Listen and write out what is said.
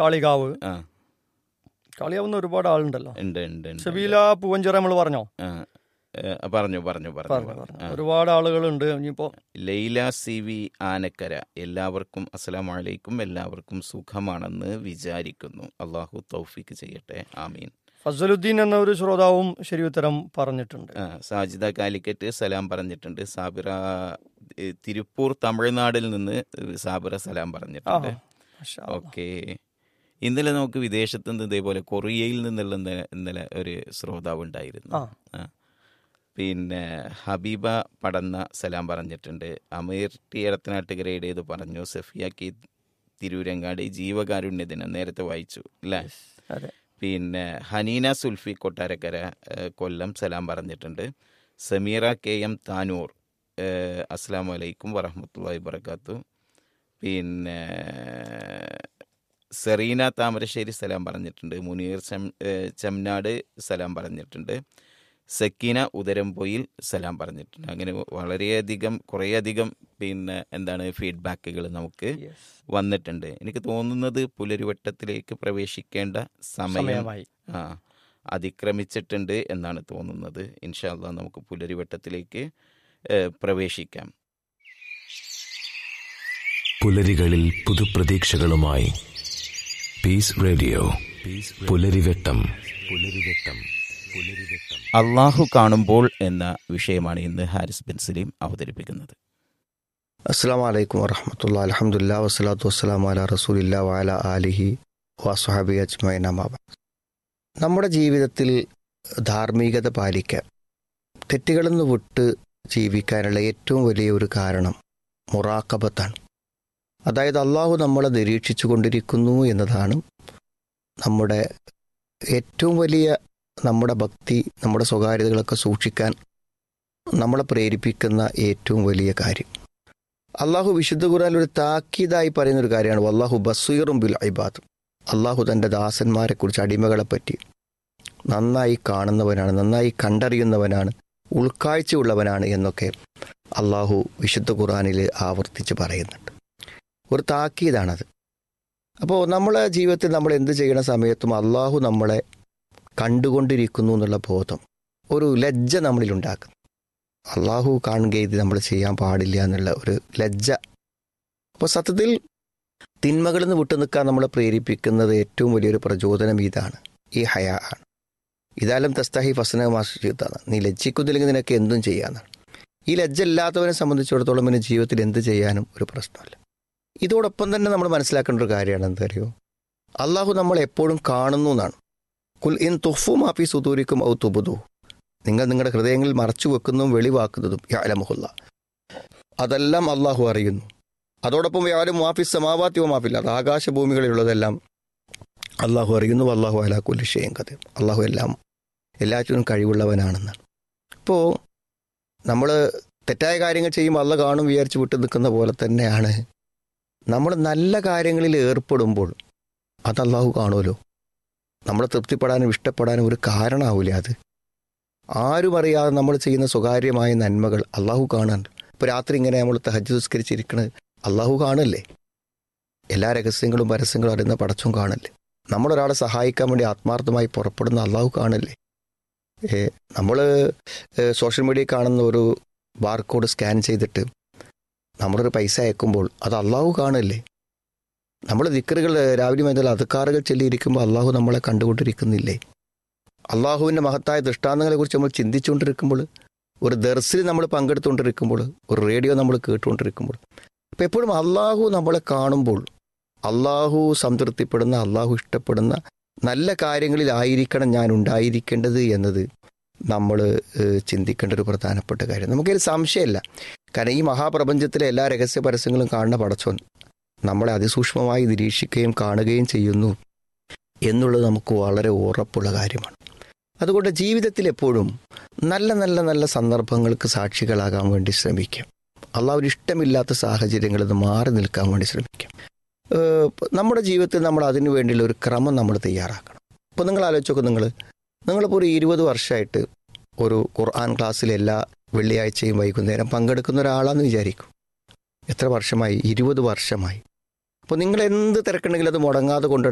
കാളികാവ് ആ കാളികാവുന്ന ഒരുപാട് ആളുണ്ടല്ലോ ഉണ്ട് ഉണ്ട് ഉണ്ട്. ഷബീല പൂവഞ്ചിറ നമ്മൾ പറഞ്ഞോ ആ ഏ, പറഞ്ഞു പറഞ്ഞു പറഞ്ഞു പറഞ്ഞു പറഞ്ഞു. പറഞ്ഞു ആ. ഒരുപാട് ആളുകളുണ്ട് ഇനിയിപ്പോ ലൈല സി വി ആനക്കര എല്ലാവർക്കും അസ്സലാം വലൈക്കും എല്ലാവർക്കും സുഖമാണെന്ന് വിചാരിക്കുന്നു അള്ളാഹു തൗഫീക്ക് ചെയ്യട്ടെ ആമീൻ ഫസലുദ്ദീൻ എന്ന ഒരു ശ്രോതാവും ശരി ഉത്തരം പറഞ്ഞിട്ടുണ്ട് ആ, സാജിദ കാലിക്കറ്റ് സലാം പറഞ്ഞിട്ടുണ്ട് സാബിറ ഏ, തിരുപ്പൂർ തമിഴ്നാടിൽ നിന്ന് സാബിറ സലാം പറഞ്ഞിട്ടുണ്ട് ആഹാ. മാഷാ അല്ലാ. ഓക്കെ ഇന്നലെ നമുക്ക് വിദേശത്ത് നിന്ന് ഇതേപോലെ കൊറിയയിൽ നിന്നുള്ള ഇന്നലെ- ഇന്നലെ ഒരു ശ്രോതാവ് ഉണ്ടായിരുന്നു ആ. ആ. പിന്നെ ഹബീബ പടന്ന സലാം പറഞ്ഞിട്ടുണ്ട് അമീർ ടി എടത്തനാട്ടുകരയുടേത് പറഞ്ഞു സഫിയാക്കി തിരൂരങ്ങാടി ജീവകാരുണ്യ ദിനം നേരത്തെ വായിച്ചു അല്ലേ അതെ പിന്നെ ഹനീന സുൽഫി കൊട്ടാരക്കര ഏഹ്, കൊല്ലം സലാം പറഞ്ഞിട്ടുണ്ട് സമീറ കെ എം താനൂർ ഏഹ്, അസ്സാം വലൈക്കും വറഹമത്തല്ലാ വബർക്കാത്തു പിന്നെ സെറീന താമരശ്ശേരി സലാം പറഞ്ഞിട്ടുണ്ട് മുനീർ ചം ഏഹ്, ചമ്നാട് സലാം പറഞ്ഞിട്ടുണ്ട് സക്കീന ഉദരംപൊയിൽ സലാം പറഞ്ഞിട്ടുണ്ട് അങ്ങനെ വളരെയധികം കുറേയധികം പിന്നെ എന്താണ് ഫീഡ്ബാക്കുകൾ നമുക്ക് Yes. വന്നിട്ടുണ്ട് എനിക്ക് തോന്നുന്നത് പുലരുവട്ടത്തിലേക്ക് പ്രവേശിക്കേണ്ട സമയം സമയമായി ആ അതിക്രമിച്ചിട്ടുണ്ട് എന്നാണ് തോന്നുന്നത് ഇൻഷാല്ല നമുക്ക് പുലരുവട്ടത്തിലേക്ക് ഏഹ്, പ്രവേശിക്കാം പുലരികളിൽ പുതുപ്രതീക്ഷകളുമായി പീസ് റേഡിയോ പുലരിവെട്ടം പുലരിവെട്ടം പുലരിവെട്ടം അള്ളാഹു കാണുമ്പോൾ എന്ന വിഷയമാണ് ഇന്ന് ഹാരിസ് ബിൻ സലീം അവതരിപ്പിക്കുന്നത് അസ്സാം വലൈക്കും വറഹമത്തുള്ള അലഹമുല്ല വസ്സലാത്തു വസ്സലാം അല റസൂലില്ല വാല ആലിഹി വസുഹാബി അജ്മൈൻ അമാബ നമ്മുടെ ജീവിതത്തിൽ ധാർമ്മികത പാലിക്കാൻ തെറ്റുകളിൽ നിന്ന് വിട്ട് ജീവിക്കാനുള്ള ഏറ്റവും വലിയ ഒരു കാരണം മുറാക്കബത്താണ് അതായത് അള്ളാഹു നമ്മളെ നിരീക്ഷിച്ചു കൊണ്ടിരിക്കുന്നു എന്നതാണ് നമ്മുടെ ഏറ്റവും വലിയ നമ്മുടെ ഭക്തി നമ്മുടെ സ്വകാര്യതകളൊക്കെ സൂക്ഷിക്കാൻ നമ്മളെ പ്രേരിപ്പിക്കുന്ന ഏറ്റവും വലിയ കാര്യം അള്ളാഹു വിശുദ്ധ ഖുറാൻ ഒരു താക്കീതായി പറയുന്ന ഒരു കാര്യമാണ് അള്ളാഹു ബസീറും ബിൽ ഇബാദ് അള്ളാഹു തൻ്റെ ദാസന്മാരെ കുറിച്ച് അടിമകളെ പറ്റി നന്നായി കാണുന്നവനാണ് നന്നായി കണ്ടറിയുന്നവനാണ് ഉൾക്കാഴ്ചയുള്ളവനാണ് എന്നൊക്കെ അള്ളാഹു വിശുദ്ധ ഖുറാനിൽ ആവർത്തിച്ച് പറയുന്നുണ്ട് ഒരു താക്കീതാണത് അപ്പോൾ നമ്മളെ ജീവിതത്തിൽ നമ്മൾ എന്ത് ചെയ്യണ സമയത്തും അള്ളാഹു നമ്മളെ കണ്ടുകൊണ്ടിരിക്കുന്നു എന്നുള്ള ബോധം ഒരു ലജ്ജ നമ്മളിൽ ഉണ്ടാക്കുന്നു അള്ളാഹു കാണുക ഇത് നമ്മൾ ചെയ്യാൻ പാടില്ല എന്നുള്ള ഒരു ലജ്ജ അപ്പോൾ സത്യത്തിൽ തിന്മകളിൽ നിന്ന് വിട്ടു നിൽക്കാൻ നമ്മളെ പ്രേരിപ്പിക്കുന്നത് ഏറ്റവും വലിയൊരു പ്രചോദനം ഇതാണ് ഈ ഹയ ആണ് ഇതാലും തസ്താഹി ഫസന മാഷിതാണ് നീ ലജ്ജിക്കുന്നില്ലെങ്കിൽ നിനക്ക് എന്തും ചെയ്യാന്നാണ് ഈ ലജ്ജ ഇല്ലാത്തവനെ സംബന്ധിച്ചിടത്തോളം പിന്നെ ജീവിതത്തിൽ എന്ത് ചെയ്യാനും ഒരു പ്രശ്നമല്ല ഇതോടൊപ്പം തന്നെ നമ്മൾ മനസ്സിലാക്കേണ്ട ഒരു കാര്യമാണ് എന്തറിയോ അള്ളാഹു നമ്മൾ എപ്പോഴും കാണുന്നു എന്നാണ് കുൽ ഇൻ തുഫു മാഫി സുതൂരിക്കും ഔ തുബുദു നിങ്ങൾ നിങ്ങളുടെ ഹൃദയങ്ങളിൽ മറച്ചു വെക്കുന്നതും വെളിവാക്കുന്നതും യാലമുഹുല്ല അതെല്ലാം അള്ളാഹു അറിയുന്നു അതോടൊപ്പം യാലും മാഫി സമാവാത്തി മാഫില്ല അത് ആകാശഭൂമികളിലുള്ളതെല്ലാം അള്ളാഹു അറിയുന്നു അള്ളാഹു അലാക്കുല്ല ഷെയ്യും കഥ അള്ളാഹു എല്ലാം എല്ലാറ്റിനും കഴിവുള്ളവനാണെന്നാണ് ഇപ്പോൾ നമ്മൾ തെറ്റായ കാര്യങ്ങൾ ചെയ്യുമ്പോൾ അള്ള കാണും വിചാരിച്ച് വിട്ടു നിൽക്കുന്ന പോലെ തന്നെയാണ് നമ്മൾ നല്ല കാര്യങ്ങളിൽ ഏർപ്പെടുമ്പോൾ അത് അള്ളാഹു കാണുമല്ലോ നമ്മളെ തൃപ്തിപ്പെടാനും ഇഷ്ടപ്പെടാനും ഒരു കാരണമാവില്ല അത് ആരും അറിയാതെ നമ്മൾ ചെയ്യുന്ന സ്വകാര്യമായ നന്മകൾ അള്ളാഹു കാണാൻ ഇപ്പോൾ രാത്രി ഇങ്ങനെ നമ്മൾ തഹജ് നിസ്കരിച്ചിരിക്കുന്നത് അള്ളാഹു കാണല്ലേ എല്ലാ രഹസ്യങ്ങളും പരസ്യങ്ങളും അറിയുന്ന പടച്ചും കാണല്ലേ നമ്മളൊരാളെ സഹായിക്കാൻ വേണ്ടി ആത്മാർത്ഥമായി പുറപ്പെടുന്ന അള്ളാഹു കാണല്ലേ നമ്മൾ സോഷ്യൽ മീഡിയയിൽ കാണുന്ന ഒരു ബാർകോഡ് സ്കാൻ ചെയ്തിട്ട് നമ്മളൊരു പൈസ അയക്കുമ്പോൾ അത് അള്ളാഹു കാണല്ലേ നമ്മൾ ദിക്കറുകൾ രാവിലെ മുതൽ അധികാറുകൾ ചൊല്ലിയിരിക്കുമ്പോൾ അള്ളാഹു നമ്മളെ കണ്ടുകൊണ്ടിരിക്കുന്നില്ലേ അള്ളാഹുവിൻ്റെ മഹത്തായ ദൃഷ്ടാന്തങ്ങളെക്കുറിച്ച് നമ്മൾ ചിന്തിച്ചുകൊണ്ടിരിക്കുമ്പോൾ ഒരു ദർസിൽ നമ്മൾ പങ്കെടുത്തുകൊണ്ടിരിക്കുമ്പോൾ ഒരു റേഡിയോ നമ്മൾ കേട്ടുകൊണ്ടിരിക്കുമ്പോൾ അപ്പം എപ്പോഴും അള്ളാഹു നമ്മളെ കാണുമ്പോൾ അള്ളാഹു സംതൃപ്തിപ്പെടുന്ന അള്ളാഹു ഇഷ്ടപ്പെടുന്ന നല്ല കാര്യങ്ങളിലായിരിക്കണം ഞാൻ ഉണ്ടായിരിക്കേണ്ടത് എന്നത് നമ്മൾ ചിന്തിക്കേണ്ട ഒരു പ്രധാനപ്പെട്ട കാര്യം നമുക്കൊരു സംശയമില്ല കാരണം ഈ മഹാപ്രപഞ്ചത്തിലെ എല്ലാ രഹസ്യ പരസ്യങ്ങളും കാണുന്ന പടച്ചോൻ നമ്മളെ അതിസൂക്ഷ്മമായി നിരീക്ഷിക്കുകയും കാണുകയും ചെയ്യുന്നു എന്നുള്ളത് നമുക്ക് വളരെ ഉറപ്പുള്ള കാര്യമാണ് അതുകൊണ്ട് ജീവിതത്തിൽ എപ്പോഴും നല്ല നല്ല നല്ല സന്ദർഭങ്ങൾക്ക് സാക്ഷികളാകാൻ വേണ്ടി ശ്രമിക്കാം അള്ളാഹുവിന് ഇഷ്ടമില്ലാത്ത സാഹചര്യങ്ങളിൽ നിന്ന് മാറി നിൽക്കാൻ വേണ്ടി ശ്രമിക്കാം ഏഹ് നമ്മുടെ ജീവിതത്തിൽ നമ്മൾ അതിനു വേണ്ടിയുള്ള ഒരു ക്രമം നമ്മൾ തയ്യാറാക്കണം ഇപ്പോൾ നിങ്ങൾ ആലോചിച്ചോക്കെ നിങ്ങൾ നിങ്ങളിപ്പോൾ ഒരു ഇരുപത് വർഷമായിട്ട് ഒരു ഖുർആൻ ക്ലാസ്സിൽ എല്ലാ വെള്ളിയാഴ്ചയും വൈകുന്നേരം പങ്കെടുക്കുന്ന ഒരാളാന്ന് വിചാരിക്കും എത്ര വർഷമായി ഇരുപത് വർഷമായി അപ്പോൾ നിങ്ങൾ എന്ത് തിരക്കുണ്ടെങ്കിലും അത് മുടങ്ങാതെ കൊണ്ട്